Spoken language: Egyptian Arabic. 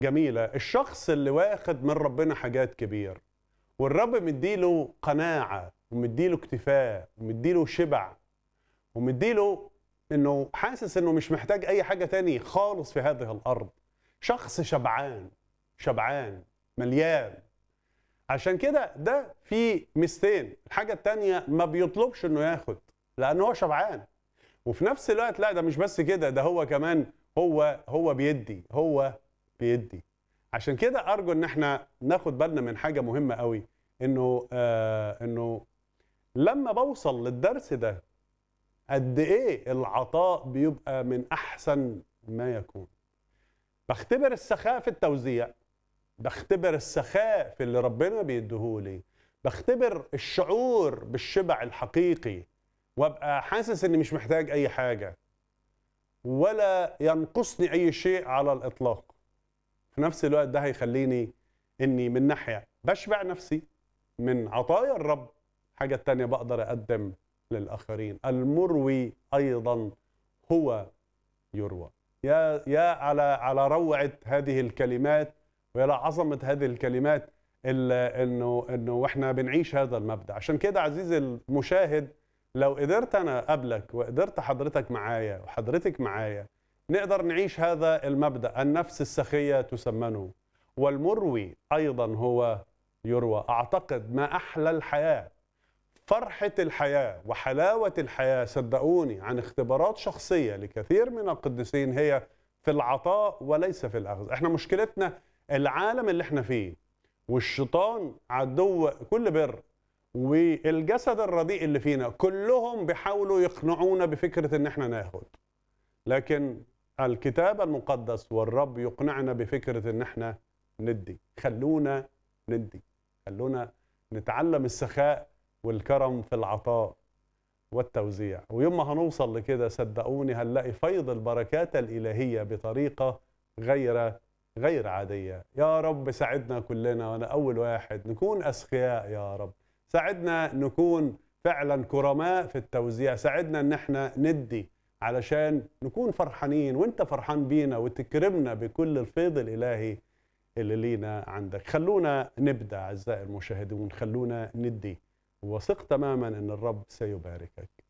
جميلة الشخص اللي واخد من ربنا حاجات كبير والرب مديله قناعة ومديله اكتفاء ومديله شبع ومديله انه حاسس انه مش محتاج اي حاجة تاني خالص في هذه الارض شخص شبعان شبعان مليان عشان كده ده في ميزتين الحاجة التانية ما بيطلبش انه ياخد لان هو شبعان وفي نفس الوقت لا ده مش بس كده ده هو كمان هو هو بيدي هو بيدي عشان كده ارجو ان احنا ناخد بالنا من حاجه مهمه قوي انه آه انه لما بوصل للدرس ده قد ايه العطاء بيبقى من احسن ما يكون بختبر السخاء في التوزيع بختبر السخاء في اللي ربنا بيديهولي بختبر الشعور بالشبع الحقيقي وابقى حاسس اني مش محتاج اي حاجه ولا ينقصني اي شيء على الاطلاق في نفس الوقت ده هيخليني اني من ناحيه بشبع نفسي من عطايا الرب حاجه تانية بقدر اقدم للاخرين المروي ايضا هو يروى يا يا على على روعه هذه الكلمات ويا عظمه هذه الكلمات انه انه واحنا بنعيش هذا المبدا عشان كده عزيزي المشاهد لو قدرت انا قبلك وقدرت حضرتك معايا وحضرتك معايا نقدر نعيش هذا المبدا النفس السخيه تسمنه والمروي ايضا هو يروى اعتقد ما احلى الحياه فرحه الحياه وحلاوه الحياه صدقوني عن اختبارات شخصيه لكثير من القديسين هي في العطاء وليس في الاخذ احنا مشكلتنا العالم اللي احنا فيه والشيطان عدو كل بر والجسد الرديء اللي فينا كلهم بيحاولوا يقنعونا بفكره ان احنا ناخد لكن الكتاب المقدس والرب يقنعنا بفكره ان احنا ندي خلونا ندي خلونا نتعلم السخاء والكرم في العطاء والتوزيع ويوم ما هنوصل لكده صدقوني هنلاقي فيض البركات الالهيه بطريقه غير غير عاديه يا رب ساعدنا كلنا وانا اول واحد نكون اسخياء يا رب ساعدنا نكون فعلا كرماء في التوزيع ساعدنا ان احنا ندي علشان نكون فرحانين وانت فرحان بينا وتكرمنا بكل الفيض الالهي اللي لينا عندك خلونا نبدا اعزائي المشاهدون خلونا ندي وثق تماما ان الرب سيباركك